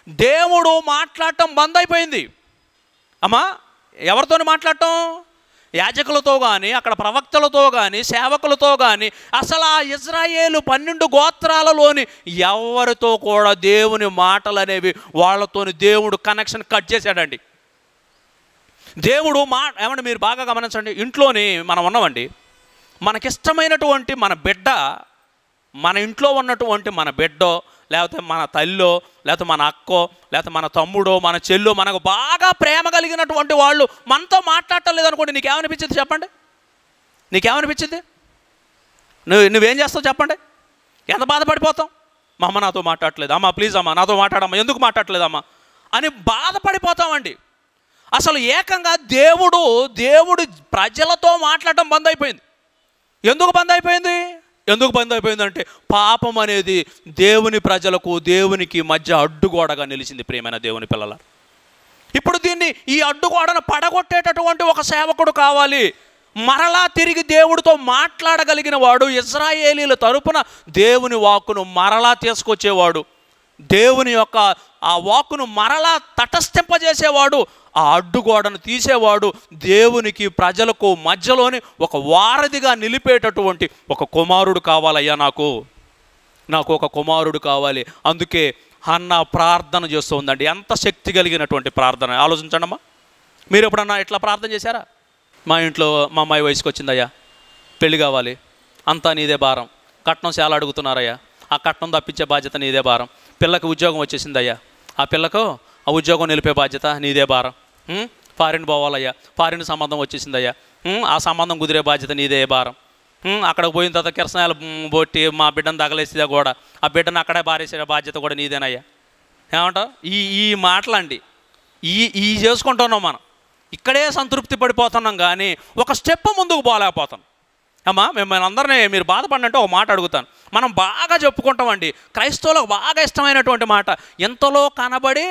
దేవుడు మాట్లాడటం బంద్ అయిపోయింది అమ్మా ఎవరితోని మాట్లాడటం యాజకులతో కానీ అక్కడ ప్రవక్తలతో కానీ సేవకులతో కానీ అసలు ఆ ఇజ్రాయేలు పన్నెండు గోత్రాలలోని ఎవరితో కూడా దేవుని మాటలు అనేవి వాళ్ళతోని దేవుడు కనెక్షన్ కట్ చేశాడండి దేవుడు మా ఏమంటే మీరు బాగా గమనించండి ఇంట్లోని మనం ఉన్నామండి మనకిష్టమైనటువంటి మన బిడ్డ మన ఇంట్లో ఉన్నటువంటి మన బిడ్డో లేకపోతే మన తల్లో లేకపోతే మన అక్కో లేకపోతే మన తమ్ముడో మన చెల్లో మనకు బాగా ప్రేమ కలిగినటువంటి వాళ్ళు మనతో మాట్లాడటం లేదనుకోండి నీకేమనిపించింది చెప్పండి నీకేమనిపించింది నువ్వు నువ్వేం చేస్తావు చెప్పండి ఎంత బాధపడిపోతాం మా అమ్మ నాతో మాట్లాడట్లేదు అమ్మ ప్లీజ్ అమ్మ నాతో మాట్లాడమ్మా ఎందుకు మాట్లాడట్లేదమ్మా అని బాధపడిపోతామండి అసలు ఏకంగా దేవుడు దేవుడు ప్రజలతో మాట్లాడటం బంద్ అయిపోయింది ఎందుకు బంద్ అయిపోయింది ఎందుకు బంద్ అయిపోయిందంటే పాపం అనేది దేవుని ప్రజలకు దేవునికి మధ్య అడ్డుగోడగా నిలిచింది ప్రియమైన దేవుని పిల్లల ఇప్పుడు దీన్ని ఈ అడ్డుగోడను పడగొట్టేటటువంటి ఒక సేవకుడు కావాలి మరలా తిరిగి దేవుడితో మాట్లాడగలిగిన వాడు ఇజ్రాయేలీల తరపున దేవుని వాక్కును మరలా తీసుకొచ్చేవాడు దేవుని యొక్క ఆ వాక్కును మరలా తటస్థింపజేసేవాడు ఆ అడ్డుగోడను తీసేవాడు దేవునికి ప్రజలకు మధ్యలోని ఒక వారధిగా నిలిపేటటువంటి ఒక కుమారుడు కావాలయ్యా నాకు నాకు ఒక కుమారుడు కావాలి అందుకే అన్న ప్రార్థన చేస్తూ ఉందండి ఎంత శక్తి కలిగినటువంటి ప్రార్థన ఆలోచించండమ్మా మీరు ఎప్పుడన్నా ఇట్లా ప్రార్థన చేశారా మా ఇంట్లో మా అమ్మాయి వయసుకు వచ్చిందయ్యా పెళ్లి కావాలి అంతా నీదే భారం కట్నం చాలా అడుగుతున్నారయ్యా ఆ కట్నం తప్పించే బాధ్యత నీదే భారం పిల్లకి ఉద్యోగం వచ్చేసిందయ్యా ఆ పిల్లకు ఆ ఉద్యోగం నిలిపే బాధ్యత నీదే భారం ఉం? ఫారిన్ పోవాలయ్యా ఫారిన్ సంబంధం వచ్చేసిందయ్యా ఉం? ఆ సంబంధం కుదిరే బాధ్యత నీదే భారం ఉం, అక్కడికి పోయిన తర్వాత కిరసనాయలు బొట్టి మా బిడ్డను తగలేసిదా కూడా ఆ బిడ్డను అక్కడే బారేసే బాధ్యత కూడా నీదేనయ్యా ఏమంటావు ఈ ఈ మాటలండి ఈ ఈ చేసుకుంటున్నాం మనం ఇక్కడే సంతృప్తి పడిపోతున్నాం కానీ ఒక స్టెప్ ముందుకు పోలేకపోతాం అమ్మా మిమ్మల్ని అందరినీ మీరు బాధపడినట్టు ఒక మాట అడుగుతాను మనం బాగా చెప్పుకుంటామండి క్రైస్తవులకు బాగా ఇష్టమైనటువంటి మాట ఎంతలో కనబడి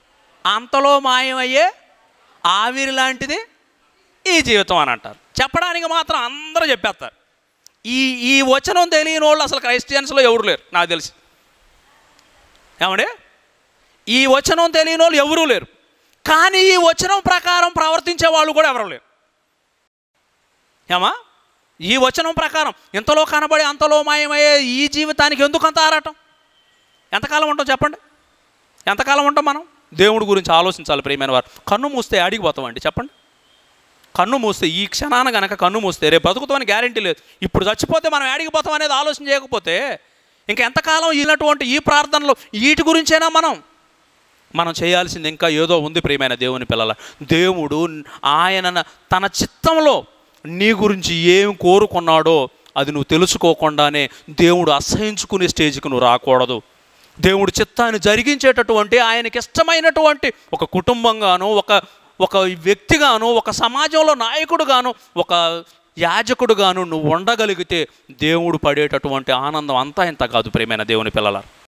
అంతలో మాయమయ్యే ఆవిరి లాంటిది ఈ జీవితం అని అంటారు చెప్పడానికి మాత్రం అందరూ చెప్పేస్తారు ఈ ఈ వచనం తెలియని వాళ్ళు అసలు క్రైస్టియన్స్లో ఎవరు లేరు నాకు తెలిసి ఏమండి ఈ వచనం తెలియని వాళ్ళు ఎవరూ లేరు కానీ ఈ వచనం ప్రకారం ప్రవర్తించే వాళ్ళు కూడా ఎవరు లేరు ఏమా ఈ వచనం ప్రకారం ఇంతలో కనబడి అంతలో మాయమయ్యే ఈ జీవితానికి ఎందుకు అంత ఆరాటం ఎంతకాలం ఉంటాం చెప్పండి ఎంతకాలం ఉంటాం మనం దేవుడి గురించి ఆలోచించాలి ప్రియమైన వారు కన్ను మూస్తే ఆడికి పోతామండి చెప్పండి కన్ను మూస్తే ఈ క్షణాన గనక కన్ను మూస్తే రేపు బతుకుతామని గ్యారంటీ లేదు ఇప్పుడు చచ్చిపోతే మనం ఆడికి పోతాం అనేది ఆలోచన చేయకపోతే ఇంకా ఎంతకాలం ఇలాంటి ఈ ప్రార్థనలు వీటి గురించేనా మనం మనం చేయాల్సింది ఇంకా ఏదో ఉంది ప్రియమైన దేవుని పిల్లల దేవుడు ఆయన తన చిత్తంలో నీ గురించి ఏం కోరుకున్నాడో అది నువ్వు తెలుసుకోకుండానే దేవుడు అసహించుకునే స్టేజ్కి నువ్వు రాకూడదు దేవుడు చిత్తాన్ని జరిగించేటటువంటి ఆయనకి ఇష్టమైనటువంటి ఒక కుటుంబంగాను ఒక ఒక వ్యక్తిగాను ఒక సమాజంలో నాయకుడుగాను ఒక యాజకుడుగాను నువ్వు ఉండగలిగితే దేవుడు పడేటటువంటి ఆనందం అంతా ఇంత కాదు ప్రియమైన దేవుని పిల్లల